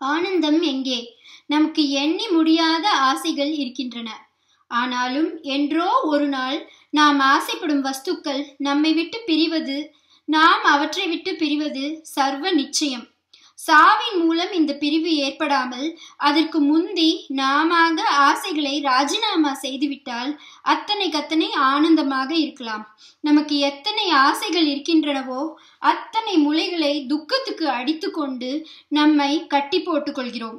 ஆனந்தம் எங்கே நமக்கு எண்ணி முடியாத ஆசைகள் இருக்கின்றன ஆனாலும் என்றோ ஒரு நாள் நாம் ஆசைப்படும் வஸ்துக்கள் நம்மை விட்டு பிரிவது நாம் அவற்றை விட்டு பிரிவது சர்வ நிச்சயம் சாவின் மூலம் இந்த பிரிவு ஏற்படாமல் அதற்கு முந்தி நாம ஆசைகளை ராஜினாமா செய்துவிட்டால் அத்தனை கத்தனை ஆனந்தமாக இருக்கலாம் நமக்கு எத்தனை ஆசைகள் இருக்கின்றனவோ அத்தனை முளைகளை துக்கத்துக்கு அடித்து கொண்டு நம்மை கட்டி போட்டுக் கொள்கிறோம்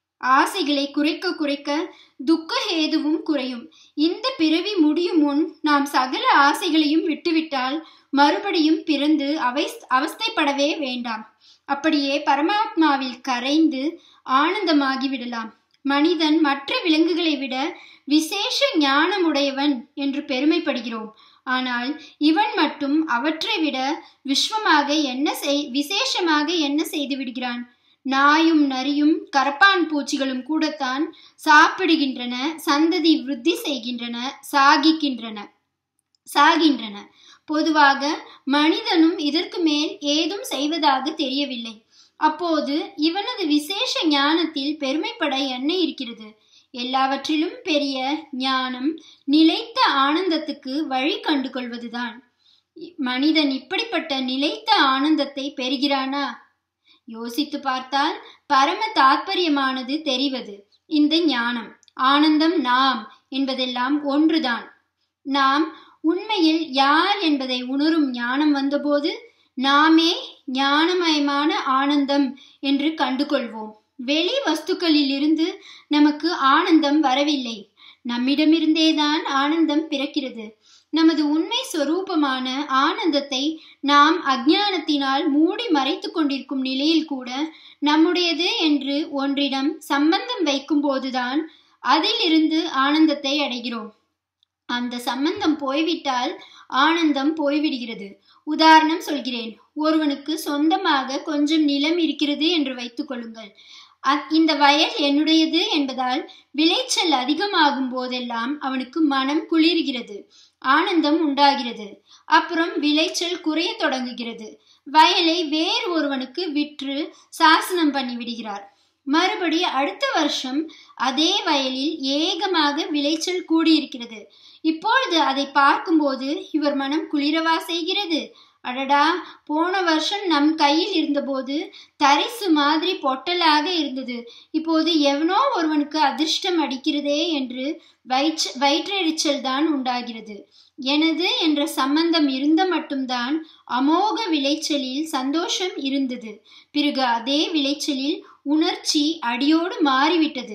ஆசைகளை குறைக்க குறைக்க துக்க ஹேதுவும் குறையும் இந்த பிறவி முடியும் முன் நாம் சகல ஆசைகளையும் விட்டுவிட்டால் மறுபடியும் பிறந்து அவை அவஸ்தைப்படவே வேண்டாம் அப்படியே பரமாத்மாவில் கரைந்து ஆனந்தமாகி விடலாம் மனிதன் மற்ற விலங்குகளை விட விசேஷ ஞானமுடையவன் என்று பெருமைப்படுகிறோம் ஆனால் இவன் மட்டும் அவற்றை விட விஸ்வமாக என்ன செய் விசேஷமாக என்ன செய்து விடுகிறான் நாயும் நரியும் கரப்பான் பூச்சிகளும் கூடத்தான் சாப்பிடுகின்றன சந்ததி விருத்தி செய்கின்றன சாகிக்கின்றன சாகின்றன பொதுவாக மனிதனும் இதற்கு மேல் ஏதும் செய்வதாக தெரியவில்லை அப்போது இவனது விசேஷ ஞானத்தில் பெருமைப்பட என்ன இருக்கிறது எல்லாவற்றிலும் பெரிய ஞானம் நிலைத்த ஆனந்தத்துக்கு வழி கண்டு கொள்வதுதான் மனிதன் இப்படிப்பட்ட நிலைத்த ஆனந்தத்தை பெறுகிறானா யோசித்து பார்த்தால் பரம தாற்பயமானது தெரிவது இந்த ஞானம் ஆனந்தம் நாம் என்பதெல்லாம் ஒன்றுதான் நாம் உண்மையில் யார் என்பதை உணரும் ஞானம் வந்தபோது நாமே ஞானமயமான ஆனந்தம் என்று கண்டுகொள்வோம் வெளி வஸ்துக்களில் இருந்து நமக்கு ஆனந்தம் வரவில்லை நம்மிடமிருந்தேதான் ஆனந்தம் பிறக்கிறது நமது உண்மை சொரூபமான ஆனந்தத்தை நாம் அஜானத்தினால் மூடி மறைத்து கொண்டிருக்கும் நிலையில் கூட நம்முடையது என்று ஒன்றிடம் சம்பந்தம் வைக்கும் போதுதான் அதிலிருந்து ஆனந்தத்தை அடைகிறோம் அந்த சம்பந்தம் போய்விட்டால் ஆனந்தம் போய்விடுகிறது உதாரணம் சொல்கிறேன் ஒருவனுக்கு சொந்தமாக கொஞ்சம் நிலம் இருக்கிறது என்று வைத்துக் கொள்ளுங்கள் இந்த வயல் என்னுடையது என்பதால் விளைச்சல் அதிகமாகும் போதெல்லாம் அவனுக்கு மனம் குளிர்கிறது ஆனந்தம் உண்டாகிறது அப்புறம் விளைச்சல் குறைய தொடங்குகிறது வயலை வேறு ஒருவனுக்கு விற்று சாசனம் பண்ணி விடுகிறார் மறுபடி அடுத்த வருஷம் அதே வயலில் ஏகமாக விளைச்சல் கூடியிருக்கிறது இப்பொழுது அதை பார்க்கும்போது இவர் மனம் குளிரவா செய்கிறது அடடா போன வருஷம் நம் கையில் இருந்தபோது தரிசு மாதிரி பொட்டலாக இருந்தது இப்போது எவனோ ஒருவனுக்கு அதிர்ஷ்டம் அடிக்கிறதே என்று வயிற்று வயிற்றெரிச்சல் தான் உண்டாகிறது எனது என்ற சம்பந்தம் இருந்த மட்டும்தான் அமோக விளைச்சலில் சந்தோஷம் இருந்தது பிறகு அதே விளைச்சலில் உணர்ச்சி அடியோடு மாறிவிட்டது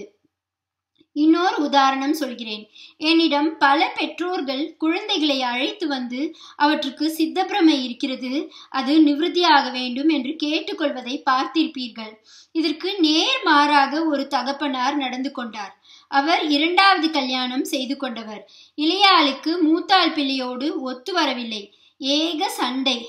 இன்னொரு உதாரணம் சொல்கிறேன் என்னிடம் பல பெற்றோர்கள் குழந்தைகளை அழைத்து வந்து அவற்றுக்கு சித்தப்பிரமை இருக்கிறது அது நிவர்த்தியாக வேண்டும் என்று கேட்டுக்கொள்வதை பார்த்திருப்பீர்கள் இதற்கு நேர் மாறாக ஒரு தகப்பனார் நடந்து கொண்டார் அவர் இரண்டாவது கல்யாணம் செய்து கொண்டவர் இளையாளுக்கு மூத்தாள் பிள்ளையோடு ஒத்து வரவில்லை ஏக சண்டை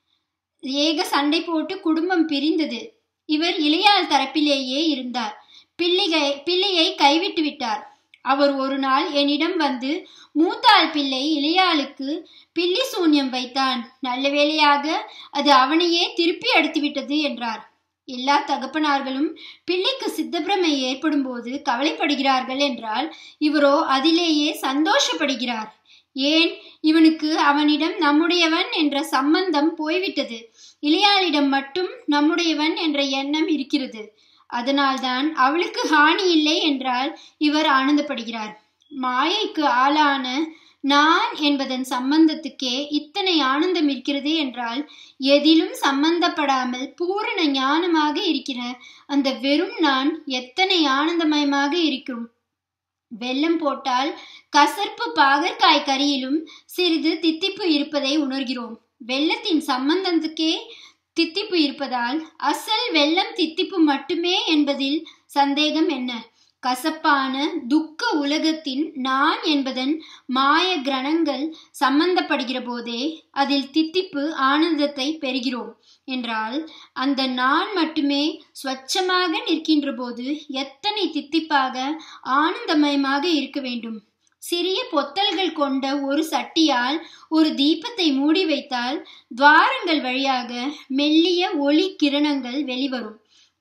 ஏக சண்டை போட்டு குடும்பம் பிரிந்தது இவர் இளையாள் தரப்பிலேயே இருந்தார் பிள்ளைகை பிள்ளையை கைவிட்டு விட்டார் அவர் ஒரு நாள் என்னிடம் வந்து மூத்தாள் பிள்ளை இளையாளுக்கு பில்லி சூன்யம் வைத்தான் நல்ல வேளையாக அது அவனையே திருப்பி அடித்து விட்டது என்றார் எல்லா தகப்பனார்களும் பிள்ளைக்கு சித்தப்பிரமை ஏற்படும் போது கவலைப்படுகிறார்கள் என்றால் இவரோ அதிலேயே சந்தோஷப்படுகிறார் ஏன் இவனுக்கு அவனிடம் நம்முடையவன் என்ற சம்பந்தம் போய்விட்டது இளையாளிடம் மட்டும் நம்முடையவன் என்ற எண்ணம் இருக்கிறது அதனால்தான் அவளுக்கு ஹானி இல்லை என்றால் இவர் ஆனந்தப்படுகிறார் மாயைக்கு ஆளான நான் என்பதன் சம்பந்தத்துக்கே இத்தனை ஆனந்தம் இருக்கிறது என்றால் எதிலும் சம்பந்தப்படாமல் பூரண ஞானமாக இருக்கிற அந்த வெறும் நான் எத்தனை ஆனந்தமயமாக இருக்கும் வெள்ளம் போட்டால் கசர்ப்பு பாகற்காய் கறியிலும் சிறிது தித்திப்பு இருப்பதை உணர்கிறோம் வெள்ளத்தின் சம்பந்தத்துக்கே தித்திப்பு இருப்பதால் அசல் வெள்ளம் தித்திப்பு மட்டுமே என்பதில் சந்தேகம் என்ன கசப்பான துக்க உலகத்தின் நான் என்பதன் மாய கிரணங்கள் சம்பந்தப்படுகிற போதே அதில் தித்திப்பு ஆனந்தத்தை பெறுகிறோம் என்றால் அந்த நான் மட்டுமே ஸ்வச்சமாக நிற்கின்ற போது எத்தனை தித்திப்பாக ஆனந்தமயமாக இருக்க வேண்டும் சிறிய பொத்தல்கள் கொண்ட ஒரு சட்டியால் ஒரு தீபத்தை மூடி வைத்தால் துவாரங்கள் வழியாக மெல்லிய ஒளி கிரணங்கள் வெளிவரும்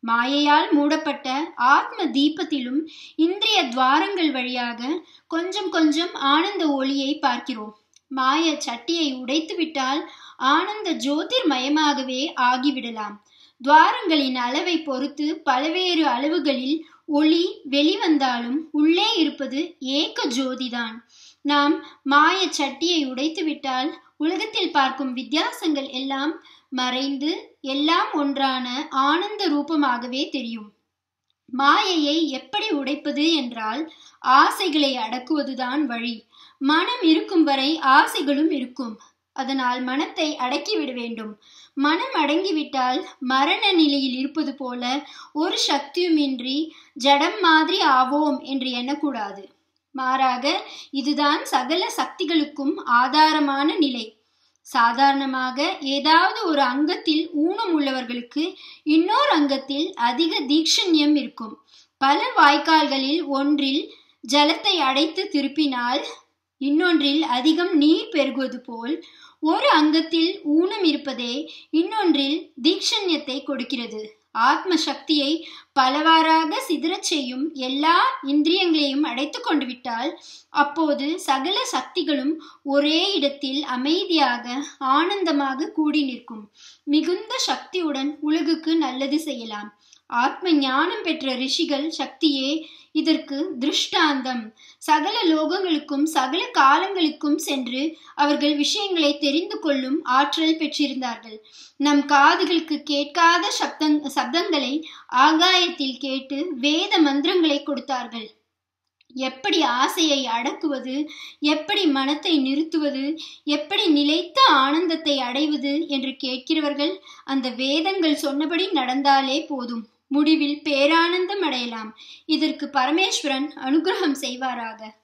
மாயையால் மூடப்பட்ட ஆத்ம தீபத்திலும் இந்திரிய துவாரங்கள் வழியாக கொஞ்சம் கொஞ்சம் ஆனந்த ஒளியை பார்க்கிறோம் மாய சட்டியை உடைத்து விட்டால் ஆனந்த ஜோதிர்மயமாகவே ஆகிவிடலாம் துவாரங்களின் அளவை பொறுத்து பல்வேறு அளவுகளில் ஒளி வெளிவந்தாலும் உள்ளே இருப்பது ஏக ஜோதிதான் நாம் மாய சட்டியை உடைத்து விட்டால் உலகத்தில் பார்க்கும் வித்தியாசங்கள் எல்லாம் மறைந்து எல்லாம் ஒன்றான ஆனந்த ரூபமாகவே தெரியும் மாயையை எப்படி உடைப்பது என்றால் ஆசைகளை அடக்குவதுதான் வழி மனம் இருக்கும் வரை ஆசைகளும் இருக்கும் அதனால் மனத்தை அடக்கிவிட வேண்டும் மனம் அடங்கிவிட்டால் மரண நிலையில் இருப்பது போல ஒரு சக்தியுமின்றி ஜடம் மாதிரி ஆவோம் என்று எண்ணக்கூடாது மாறாக இதுதான் சகல சக்திகளுக்கும் ஆதாரமான நிலை சாதாரணமாக ஏதாவது ஒரு அங்கத்தில் ஊனம் உள்ளவர்களுக்கு இன்னொரு அங்கத்தில் அதிக தீக்ஷண்யம் இருக்கும் பல வாய்க்கால்களில் ஒன்றில் ஜலத்தை அடைத்து திருப்பினால் இன்னொன்றில் அதிகம் நீர் பெருகுவது போல் ஒரு அங்கத்தில் ஊனம் இருப்பதே இன்னொன்றில் தீக்ஷண்யத்தை கொடுக்கிறது ஆத்ம சக்தியை பலவாறாக சிதறச் செய்யும் எல்லா இந்திரியங்களையும் அடைத்து கொண்டு விட்டால் அப்போது சகல சக்திகளும் ஒரே இடத்தில் அமைதியாக ஆனந்தமாக கூடி நிற்கும் மிகுந்த சக்தியுடன் உலகுக்கு நல்லது செய்யலாம் ஆத்ம ஞானம் பெற்ற ரிஷிகள் சக்தியே இதற்கு திருஷ்டாந்தம் சகல லோகங்களுக்கும் சகல காலங்களுக்கும் சென்று அவர்கள் விஷயங்களை தெரிந்து கொள்ளும் ஆற்றல் பெற்றிருந்தார்கள் நம் காதுகளுக்கு கேட்காத சப்தங் சப்தங்களை ஆகாயத்தில் கேட்டு வேத மந்திரங்களை கொடுத்தார்கள் எப்படி ஆசையை அடக்குவது எப்படி மனத்தை நிறுத்துவது எப்படி நிலைத்த ஆனந்தத்தை அடைவது என்று கேட்கிறவர்கள் அந்த வேதங்கள் சொன்னபடி நடந்தாலே போதும் முடிவில் பேரானந்தம் அடையலாம் இதற்கு பரமேஸ்வரன் அனுகிரகம் செய்வாராக